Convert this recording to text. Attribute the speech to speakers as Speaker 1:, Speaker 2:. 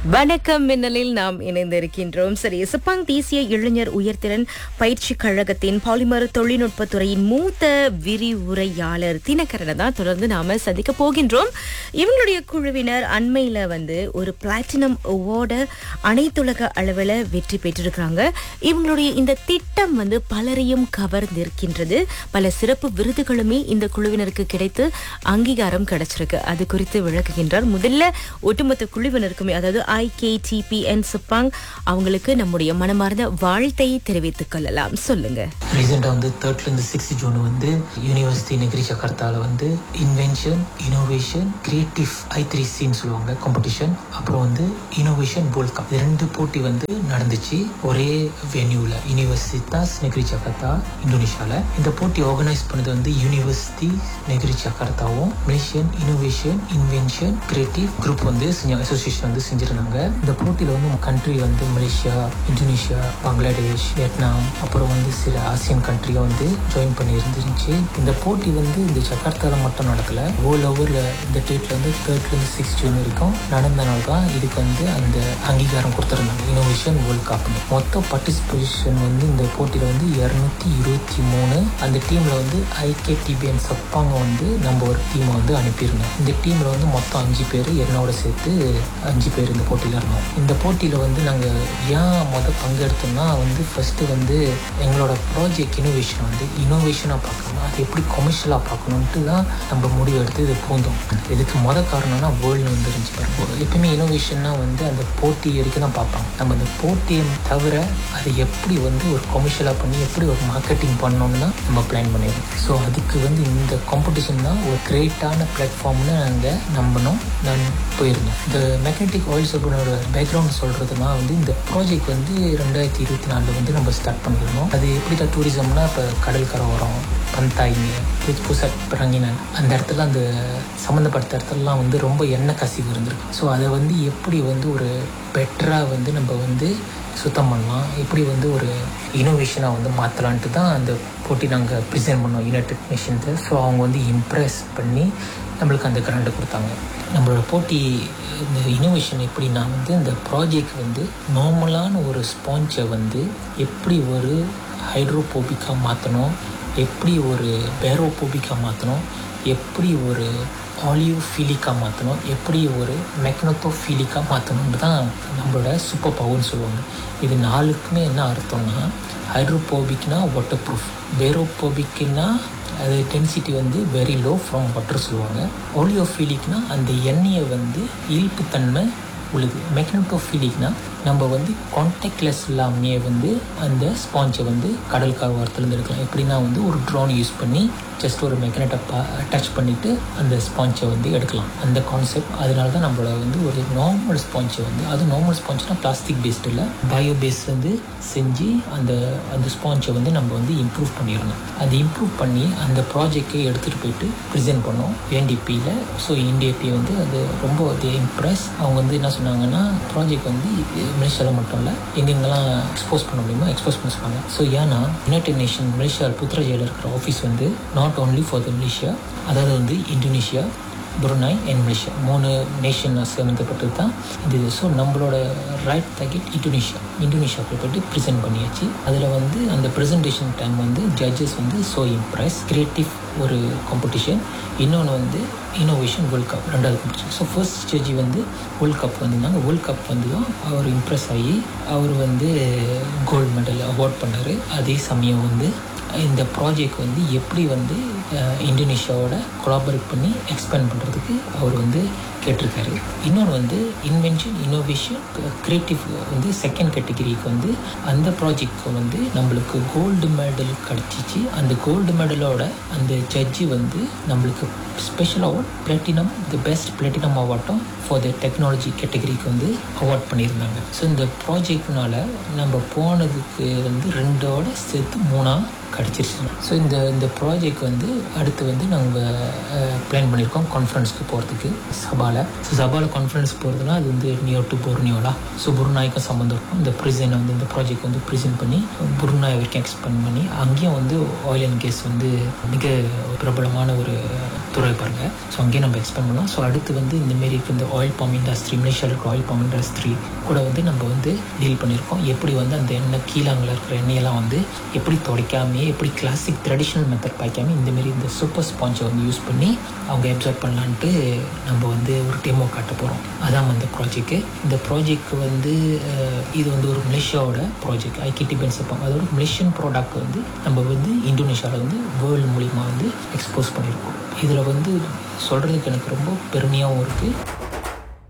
Speaker 1: வணக்கம் மின்னலில் நாம் இணைந்திருக்கின்றோம் சரி சிப்பாங் தேசிய இளைஞர் உயர்திறன் பயிற்சி கழகத்தின் பாலிமர் தொழில்நுட்பத் துறையின் மூத்த விரிவுரையாளர் தினகரனை தான் தொடர்ந்து நாம சந்திக்க போகின்றோம் இவங்களுடைய குழுவினர் அண்மையில வந்து ஒரு பிளாட்டினம் அவார்டு அனைத்துலக அளவில் வெற்றி பெற்றிருக்கிறாங்க இவங்களுடைய இந்த திட்டம் வந்து பலரையும் கவர்ந்திருக்கின்றது பல சிறப்பு விருதுகளுமே இந்த குழுவினருக்கு கிடைத்து அங்கீகாரம் கிடைச்சிருக்கு அது குறித்து விளக்குகின்றார் முதல்ல ஒட்டுமொத்த குழுவினருக்குமே அதாவது ஐகேடிபிஎன் சிப்பாங் அவங்களுக்கு நம்முடைய மனமார்ந்த வாழ்த்தை தெரிவித்துக் கொள்ளலாம் சொல்லுங்க
Speaker 2: ரீசெண்டாக வந்து தேர்ட்லேருந்து சிக்ஸ்த் ஜூன் வந்து யூனிவர்சிட்டி நெகிரி ஜகார்த்தாவில் வந்து invention innovation creative I three சின்னு சொல்லுவாங்க காம்படிஷன் அப்புறம் வந்து இனோவேஷன் வேர்ல்ட் கப் இது ரெண்டு போட்டி வந்து நடந்துச்சு ஒரே வென்யூவில் யூனிவர்சிட்டாஸ் நெகிரி ஜகார்த்தா இந்தோனேஷியாவில் இந்த போட்டி ஆர்கனைஸ் பண்ணது வந்து யூனிவர்சிட்டி நெகிரி ஜகார்த்தாவும் Malaysian innovation invention creative group வந்து அசோசியேஷன் வந்து செஞ்சிருந்தாங்க இந்த போட்டியில் வந்து கண்ட்ரி வந்து மலேசியா இந்தோனேஷியா பங்களாதேஷ் வியட்நாம் அப்புறம் வந்து சில ஆசியன் கண்ட்ரியும் வந்து ஜாயின் பண்ணி இருந்துருந்துச்சு இந்த போட்டி வந்து இந்த ஜகார்த்தாவில் மட்டும் நடக்கல வேர்ல்ட் ஓவரில் இந்த டேட்டில் வந்து தேர்ட்லேருந்து சிக்ஸ் ஜூன் வரைக்கும் நடந்தனால தான் இதுக்கு வந்து அந்த அங்கீகாரம் கொடுத்துருந்தாங்க இனோவேஷன் வேர்ல்ட் கப்னு மொத்த பார்ட்டிசிபேஷன் வந்து இந்த போட்டியில் வந்து இரநூத்தி இருபத்தி மூணு அந்த டீமில் வந்து ஐகேடிபிஎன் சப்பாங்க வந்து நம்ம ஒரு டீமை வந்து அனுப்பியிருந்தோம் இந்த டீமில் வந்து மொத்தம் அஞ்சு பேர் என்னோட சேர்த்து அஞ்சு பேர் இந்த போட்டியில் இருந்தோம் இந்த போட்டியில் வந்து நாங்கள் ஏன் மொதல் பங்கெடுத்தோம்னா வந்து ஃபஸ்ட்டு வந்து எங்களோட ப்ராஜெக்ட் இனோவேஷன் வந்து இனோவேஷனாக பார்க்கணும் அது எப்படி கொமர்ஷியலாக பார்க்கணுன்ட்டு தான் நம்ம முடிவு எடுத்து இது பூந்தோம் இதுக்கு மொதல் காரணம்னா வேர்ல்டு வந்து இருந்துச்சு பாருங்க எப்பயுமே இனோவேஷன்னா வந்து அந்த போட்டி வரைக்கும் தான் பார்ப்பாங்க நம்ம அந்த போட்டியை தவிர அதை எப்படி வந்து ஒரு கொமர்ஷியலாக பண்ணி எப்படி ஒரு மார்க்கெட்டிங் பண்ணணும்னு தான் நம்ம பிளான் பண்ணிடுவோம் ஸோ அதுக்கு வந்து இந்த காம்படிஷன் தான் ஒரு கிரேட்டான பிளாட்ஃபார்ம்னு நாங்கள் நம்பினோம் நான் போயிருந்தோம் இந்த மெக்னட்டிக் ஆயில் சோப்பனோட பேக்ரவுண்ட் சொல்கிறதுனா வந்து இந்த ப்ராஜெக்ட் வந்து ரெண்டாயிரத்தி இருபத்தி நாலில் வந்து நம்ம ஸ்டார்ட் பண்ணியிருந்தோம் அது எப்படி டூரிசம்னா இப்போ கடற்கரை ஓரம் பந்தாயிங்க புதுசாக பிறங்கினேன் அந்த இடத்துல அந்த சம்மந்தப்பட்ட இடத்துலலாம் வந்து ரொம்ப எண்ணெய் கசிவு இருந்திருக்கு ஸோ அதை வந்து எப்படி வந்து ஒரு பெட்டராக வந்து நம்ம வந்து சுத்தம் பண்ணலாம் எப்படி வந்து ஒரு இனோவேஷனாக வந்து மாற்றலான்ட்டு தான் அந்த போட்டி நாங்கள் ப்ரெசென்ட் பண்ணோம் யுனைடெட் நேஷன்ஸை ஸோ அவங்க வந்து இம்ப்ரெஸ் பண்ணி நம்மளுக்கு அந்த கிராண்டை கொடுத்தாங்க நம்மளோட போட்டி இந்த இனோவேஷன் எப்படின்னா வந்து இந்த ப்ராஜெக்ட் வந்து நார்மலான ஒரு ஸ்பாஞ்சை வந்து எப்படி ஒரு ஹைட்ரோபோபிக்காக மாற்றணும் எப்படி ஒரு பேரோபோபிக்காக மாற்றணும் எப்படி ஒரு ஆலியோஃபீலிக்காக மாற்றணும் எப்படி ஒரு மெக்னோத்தோஃபீலிக்காக மாற்றணும்னு தான் நம்மளோட சூப்பர் பவர்னு சொல்லுவாங்க இது நாலுக்குமே என்ன அர்த்தம்னா ஹைட்ரோபோபிக்னா வாட்டர் ப்ரூஃப் பேரோபோபிக்னா அது டென்சிட்டி வந்து வெரி லோ ஃப்ரம் வாட்டர் சொல்லுவாங்க ஓலியோஃபீலிக்னா அந்த எண்ணெயை வந்து ஈர்ப்புத்தன்மை உள்ளது மெக்னட்டோஃபீலிக்னா நம்ம வந்து கான்டாக்ட்லெஸ் இல்லாமையே வந்து அந்த ஸ்பாஞ்சை வந்து கடல் காரத்துலேருந்து எடுக்கலாம் எப்படின்னா வந்து ஒரு ட்ரோன் யூஸ் பண்ணி ஜஸ்ட் ஒரு மெக்னட்டை டச் பண்ணிவிட்டு அந்த ஸ்பாஞ்சை வந்து எடுக்கலாம் அந்த கான்செப்ட் அதனால தான் நம்மளோட வந்து ஒரு நார்மல் ஸ்பாஞ்சை வந்து அது நார்மல் ஸ்பாஞ்ச்னா பிளாஸ்டிக் பேஸ்ட் இல்லை பயோ பேஸ் வந்து செஞ்சு அந்த அந்த ஸ்பாஞ்சை வந்து நம்ம வந்து இம்ப்ரூவ் பண்ணிடணும் அது இம்ப்ரூவ் பண்ணி அந்த ப்ராஜெக்டை எடுத்துகிட்டு போயிட்டு ப்ரெசென்ட் பண்ணோம் என்டிபியில் ஸோ என்டிபி வந்து அது ரொம்ப இம்ப்ரெஸ் அவங்க வந்து என்ன சொன்னாங்கன்னா ப்ராஜெக்ட் வந்து மலேசியாவில் மட்டும் இல்லை எங்கெங்கெல்லாம் எக்ஸ்போஸ் பண்ண முடியுமோ எக்ஸ்போஸ் பண்ண சொன்னாங்க ஸோ ஏன்னா யுனைடெட் நேஷன் மலேசியா புத்ரஜையில் இருக்கிற ஆஃபீஸ் வந்து not only for the Malaysia அதாவது வந்து இந்தோனேஷியா புருனாய் அண்ட் மலேசியா மூணு நேஷன் சம்மந்தப்பட்டது தான் இது ஸோ நம்மளோட ரைட் டார்கெட் இந்தோனேஷியா இந்தோனேஷியாவுக்கு போய்ட்டு ப்ரெசென்ட் பண்ணியாச்சு அதில் வந்து அந்த ப்ரெசன்டேஷன் டைம் வந்து ஜட்ஜஸ் வந்து ஸோ இம்ப்ரெஸ் கிரியேட்டிவ் ஒரு காம்படிஷன் இன்னொன்று வந்து இனோவேஷன் வேர்ல்ட் கப் ரெண்டாவது காம்படிஷன் ஸோ ஃபர்ஸ்ட் ஜட்ஜி வந்து வேர்ல்ட் கப் வந்திருந்தாங்க வேர்ல்ட் கப் வந்து தான் அவர் இம்ப்ரெஸ் ஆகி அவர் வந்து கோல்டு மெடல் அவார்ட் பண்ணார் அதே சமயம் வந்து இந்த ப்ராஜெக்ட் வந்து எப்படி வந்து இந்தோனேஷியாவோட கொலாபரேட் பண்ணி எக்ஸ்பேண்ட் பண்ணுறதுக்கு அவர் வந்து கேட்டிருக்காரு இன்னொன்று வந்து இன்வென்ஷன் இனோவேஷன் க்ரியேட்டிவ் வந்து செகண்ட் கேட்டகிரிக்கு வந்து அந்த ப்ராஜெக்ட்க்கு வந்து நம்மளுக்கு கோல்டு மெடல் கிடச்சிச்சு அந்த கோல்டு மெடலோட அந்த ஜட்ஜி வந்து நம்மளுக்கு special award platinum the best platinum அவார்ட்டும் ஃபார் த டெக்னாலஜி கேட்டகரிக்கு வந்து அவார்ட் பண்ணியிருந்தாங்க ஸோ இந்த ப்ராஜெக்ட்னால நம்ம போனதுக்கு வந்து ரெண்டோட சேர்த்து மூணாக கிடச்சிருச்சு ஸோ இந்த இந்த ப்ராஜெக்ட் வந்து அடுத்து வந்து நாங்கள் பிளான் பண்ணியிருக்கோம் கான்ஃபரன்ஸ்க்கு போகிறதுக்கு சபாவில் ஸோ சபாவில் கான்ஃபரன்ஸ் போகிறதுனா அது வந்து நியர் டு பொருனியோலா ஸோ புருநாய்க்கும் சம்மந்தம் இருக்கும் இந்த ப்ரிசன் வந்து இந்த ப்ராஜெக்ட் வந்து ப்ரிசென்ட் பண்ணி புருநாய் வரைக்கும் எக்ஸ்பெண்ட் பண்ணி அங்கேயும் வந்து ஆயில் அண்ட் கேஸ் வந்து மிக பிரபலமான ஒரு துறை பாருங்க ஸோ அங்கேயே நம்ம எக்ஸ்பெண்ட் பண்ணலாம் ஸோ அடுத்து வந்து இந்த மாரி இருக்க இந்த ஆயில் பாம் இண்டஸ்ட்ரி மலேசியாவில் இருக்கிற ஆயில் பாம் இண்டஸ்ட்ரி கூட வந்து நம்ம வந்து டீல் பண்ணியிருக்கோம் எப்படி வந்து அந்த எண்ணெய் கீழாங்கில் இருக்கிற எண்ணெயெல்லாம் வந்து எப்படி துடைக்காமே எப்படி கிளாசிக் ட்ரெடிஷ்னல் மெத்தட் பாய்க்காம இந்த மாரி இந்த சூப்பர் ஸ்பாஞ்சை வந்து யூஸ் பண்ணி அவங்க அப்சர்வ் பண்ணலான்ட்டு நம்ம வந்து ஒரு டெமோ காட்ட போகிறோம் அதான் அந்த ப்ராஜெக்ட் இந்த ப்ராஜெக்ட் வந்து அஹ், இது வந்து ஒரு மலேசியாவோட ப்ராஜெக்ட் ஐகிடி பென்ஸ் அதோட மலேசியன் ப்ராடக்ட் வந்து நம்ம வந்து இந்தோனேஷியாவில் வந்து வேர்ல்டு மூலிமா வந்து எக்ஸ்போஸ் பண்ணியிருக்கோம் இதில் வந்து சொல்கிறதுக்கு எனக்கு ரொம்ப பெருமையாகவும் இருக்குது